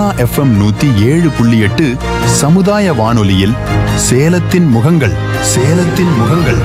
Sona FM நூத்தி ஏழு புள்ளி எட்டு சமுதாய வானொலியில் சேலத்தின் முகங்கள் சேலத்தின் முகங்கள்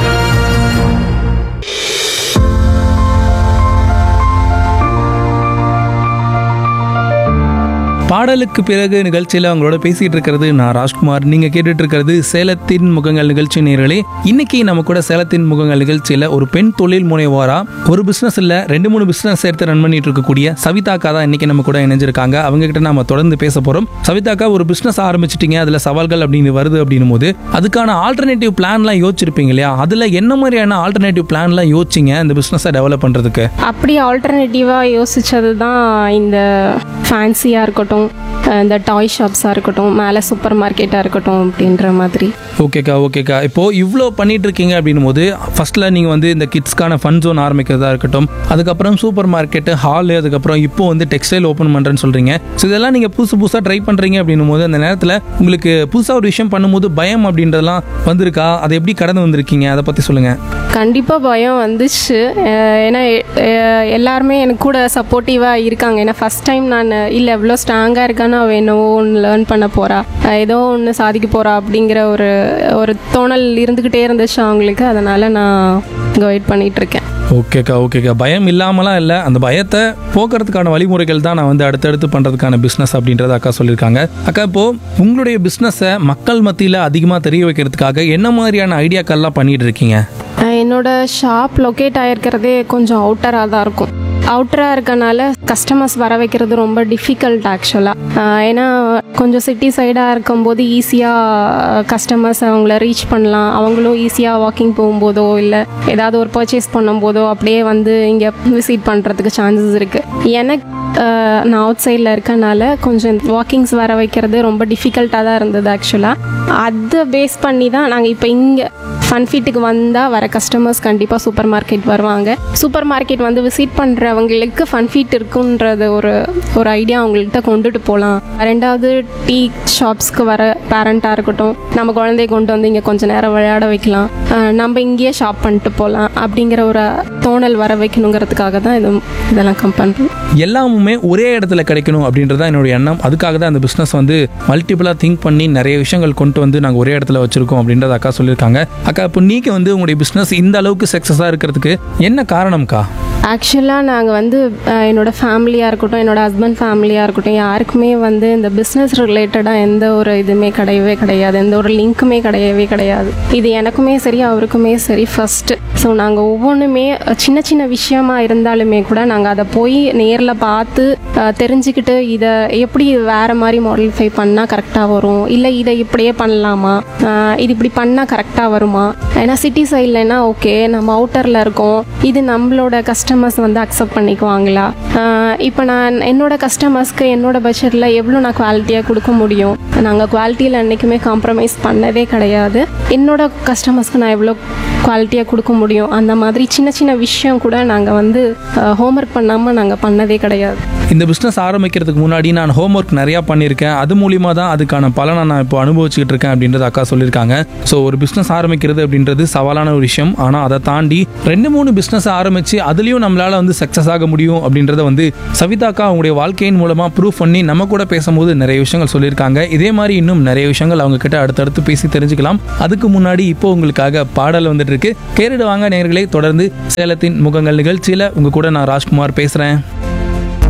பாடலுக்கு பிறகு நிகழ்ச்சியில் அவங்களோட பேசிட்டு இருக்கிறது நான் ராஜ்குமார் நீங்க கேட்டுட்டு இருக்கிறது சேலத்தின் முகங்கள் நிகழ்ச்சி நேர்களே இன்னைக்கு நம்ம கூட சேலத்தின் முகங்கள் நிகழ்ச்சியில ஒரு பெண் தொழில் முனைவோரா ஒரு பிசினஸ் இல்ல ரெண்டு மூணு பிசினஸ் சேர்த்து ரன் பண்ணிட்டு இருக்கக்கூடிய சவிதாக்கா தான் இன்னைக்கு நம்ம கூட இணைஞ்சிருக்காங்க அவங்க கிட்ட நம்ம தொடர்ந்து பேச போறோம் சவிதாக்கா ஒரு பிசினஸ் ஆரம்பிச்சிட்டீங்க அதுல சவால்கள் அப்படின்னு வருது அப்படின்னும் போது அதுக்கான ஆல்டர்னேட்டிவ் பிளான்லாம் யோசிச்சிருப்பீங்க இல்லையா அதுல என்ன மாதிரியான ஆல்டர்னேட்டிவ் பிளான்லாம் யோசிச்சிங்க இந்த பிசினஸை டெவலப் பண்றதுக்கு அப்படி ஆல்டர்னேட்டிவாக யோசித்தது தான் இந்த ஃபேன்சியாக இருக்கட்டும் இந்த டாய் ஷாப்ஸாக இருக்கட்டும் மேலே சூப்பர் மார்க்கெட்டாக இருக்கட்டும் அப்படின்ற மாதிரி ஓகேக்கா ஓகேக்கா இப்போ இவ்வளோ பண்ணிட்டு இருக்கீங்க அப்படின்னும் போது ஃபர்ஸ்ட்ல நீங்க வந்து இந்த கிட்ஸ்க்கான ஃபன் ஜோன் ஆரம்பிக்கிறதா இருக்கட்டும் அதுக்கப்புறம் சூப்பர் மார்க்கெட்டு ஹாலு அதுக்கப்புறம் இப்போ வந்து டெக்ஸ்டைல் ஓப்பன் பண்றேன்னு சொல்றீங்க ஸோ இதெல்லாம் நீங்க புதுசு புதுசாக ட்ரை பண்றீங்க அப்படின்னும் போது அந்த நேரத்தில் உங்களுக்கு புதுசாக ஒரு விஷயம் பண்ணும்போது பயம் அப்படின்றதெல்லாம் வந்திருக்கா அதை எப்படி கடந்து வந்திருக்கீங்க அதை பத்தி சொல்லுங்க கண்டிப்பாக பயம் வந்துச்சு அஹ் ஏன்னா அஹ் எல்லாருமே எனக்கு கூட சப்போர்ட்டிவாக இருக்காங்க ஏன்னா ஃபஸ்ட் டைம் நான் இல்லை எவ்வளோ ஸ்ட்ராங்காக இருக்கான்னு அவள் என்னவோ ஒன்று லேர்ன் பண்ண போகிறா ஏதோ ஒன்று சாதிக்க போகிறா அப்படிங்கிற ஒரு ஒரு தோணல் இருந்துக்கிட்டே இருந்துச்சு அவங்களுக்கு அதனால் நான் கைட் பண்ணிகிட்டு இருக்கேன் ஓகேக்கா ஓகேக்கா பயம் இல்லாமலாம் இல்லை அந்த பயத்தை போக்குறதுக்கான வழிமுறைகள் தான் நான் வந்து அடுத்தடுத்து பண்ணுறதுக்கான பிஸ்னஸ் அப்படின்றத அக்கா சொல்லியிருக்காங்க அக்கா இப்போ உங்களுடைய பிஸ்னஸை மக்கள் மத்தியில் அதிகமாக தெரிய வைக்கிறதுக்காக என்ன மாதிரியான ஐடியாக்கள்லாம் பண்ணிட்டு இருக்கீங்க அஹ் என்னோட ஷாப் லொக்கேட் ஆகிருக்கிறதே கொஞ்சம் அவுட்டராக தான் இருக்கும் அவுட்டராக இருக்கனால கஸ்டமர்ஸ் வர வைக்கிறது ரொம்ப டிஃபிகல்ட் ஆக்சுவலாக ஏன்னா கொஞ்சம் சிட்டி சைடாக இருக்கும்போது ஈஸியாக கஸ்டமர்ஸ் அவங்கள ரீச் பண்ணலாம் அவங்களும் ஈஸியாக வாக்கிங் போகும்போதோ இல்லை ஏதாவது ஒரு பர்ச்சேஸ் பண்ணும்போதோ அப்படியே வந்து இங்கே விசிட் பண்ணுறதுக்கு சான்சஸ் இருக்குது எனக்கு அஹ், நான் அவுட் சைடில் இருக்கனால கொஞ்சம் வாக்கிங்ஸ் வர வைக்கிறது ரொம்ப டிஃபிகல்ட்டாக தான் இருந்தது ஆக்சுவலாக அதை பேஸ் பண்ணி தான் நாங்கள் இப்போ இங்கே ஃபன்ஃபீட்டுக்கு வந்தால் வர கஸ்டமர்ஸ் கண்டிப்பாக சூப்பர் மார்க்கெட் வருவாங்க சூப்பர் மார்க்கெட் வந்து விசிட் பண்ணுறவங்களுக்கு ஃபன்ஃபீட் இருக்குன்றது ஒரு ஒரு ஐடியா அவங்கள்ட்ட கொண்டுட்டு போகலாம் ரெண்டாவது டீ ஷாப்ஸ்க்கு வர பேரண்ட்டாக இருக்கட்டும் நம்ம குழந்தைய கொண்டு வந்து இங்கே கொஞ்சம் நேரம் விளையாட வைக்கலாம் அஹ் நம்ம இங்கேயே ஷாப் பண்ணிட்டு போகலாம் அப்படிங்கிற ஒரு தோணல் வர வைக்கணுங்கிறதுக்காக தான் இது இதெல்லாம் கம் பண்ணுறோம் எல்லாமுமே ஒரே இடத்துல கிடைக்கணும் அப்படின்றது தான் என்னுடைய எண்ணம் அதுக்காக தான் அந்த பிஸ்னஸ் வந்து மல்டிபிளாக திங்க் பண்ணி நிறைய விஷயங்கள் கொண்டு வந்து நாங்கள் ஒரே இடத்துல வச்சிருக்கோம் அப்படின்றத அக்கா சொல்லியிருக்காங்க அக்கா இப்போ நீங்கள் வந்து உங்களுடைய பிஸ்னஸ் இந்த அளவுக்கு சக்ஸஸாக இருக்கிறதுக்கு என்ன காரணம்க்கா ஆக்சுவலாக நாங்கள் வந்து அஹ், என்னோட ஃபேமிலியாக இருக்கட்டும் என்னோட ஹஸ்பண்ட் ஃபேமிலியாக இருக்கட்டும் யாருக்குமே வந்து இந்த பிஸ்னஸ் ரிலேட்டடாக எந்த ஒரு இதுவுமே கிடையவே கிடையாது எந்த ஒரு லிங்க்குமே கிடையவே கிடையாது இது எனக்குமே சரி அவருக்குமே சரி ஃபஸ்ட்டு ஸோ நாங்கள் ஒவ்வொன்றுமே அஹ், சின்ன சின்ன விஷயமா இருந்தாலுமே கூட நாங்கள் அதை போய் நேரில் பார்த்து அஹ், தெரிஞ்சுக்கிட்டு இதை எப்படி வேறு மாதிரி மாடிஃபை பண்ணால் கரெக்டாக வரும் இல்லை இதை இப்படியே பண்ணலாமா அஹ், இது இப்படி பண்ணால் கரெக்டாக வருமா ஏன்னா சிட்டி சைட்லனா ஓகே நம்ம அவுட்டரில் இருக்கோம் இது நம்மளோட கஸ்டமர்ஸ் வந்து அக்செப்ட் பண்ணிக்குவாங்களா இப்போ நான் என்னோட கஸ்டமர்ஸ்க்கு என்னோட பட்ஜெட்டில் எவ்வளோ நான் குவாலிட்டியாக கொடுக்க முடியும் நாங்கள் குவாலிட்டியில் என்றைக்குமே காம்ப்ரமைஸ் பண்ணதே கிடையாது என்னோட கஸ்டமர்ஸ்க்கு நான் எவ்வளோ குவாலிட்டியாக கொடுக்க முடியும் அந்த மாதிரி சின்ன சின்ன விஷயம் கூட நாங்கள் வந்து ஹோம்ஒர்க் பண்ணாமல் நாங்கள் பண்ணதே கிடையாது இந்த பிஸ்னஸ் ஆரம்பிக்கிறதுக்கு முன்னாடி நான் ஹோம்ஒர்க் நிறையா பண்ணியிருக்கேன் அது மூலியமாக தான் அதுக்கான பலனை நான் இப்போ அனுபவிச்சுக்கிட்டு இருக்கேன் அப்படின்றது அக்கா சொல்லியிருக்காங்க ஸோ ஒரு பிஸ்னஸ் ஆரம்பிக்கிறது அப்படின்றது சவாலான ஒரு விஷயம் ஆனால் அதை தாண்டி ரெண்டு மூணு பிஸ்னஸ் ஆரம்பித்து அதுலேயும் நம்மளால் வந்து சக்ஸஸ் ஆக முடியும் அப்படின்றத வந்து சவிதாக்கா அவங்களுடைய வாழ்க்கையின் மூலமாக ப்ரூவ் பண்ணி நம்ம கூட பேசும்போது நிறைய விஷயங்கள் சொல்லியிருக்காங்க இதே மாதிரி இன்னும் நிறைய விஷயங்கள் அவங்க கிட்ட அடுத்தடுத்து பேசி தெரிஞ்சுக்கலாம் அதுக்கு முன்னாடி இப்போ உங்களுக்காக பாடல் வந்துட்டு இருக்கு கேட்டுட்டு வாங்க நேயர்களே தொடர்ந்து சேலத்தின் முகங்கள் நிகழ்ச்சியில் உங்க கூட நான் ராஜ்குமார் பேசுகிறேன்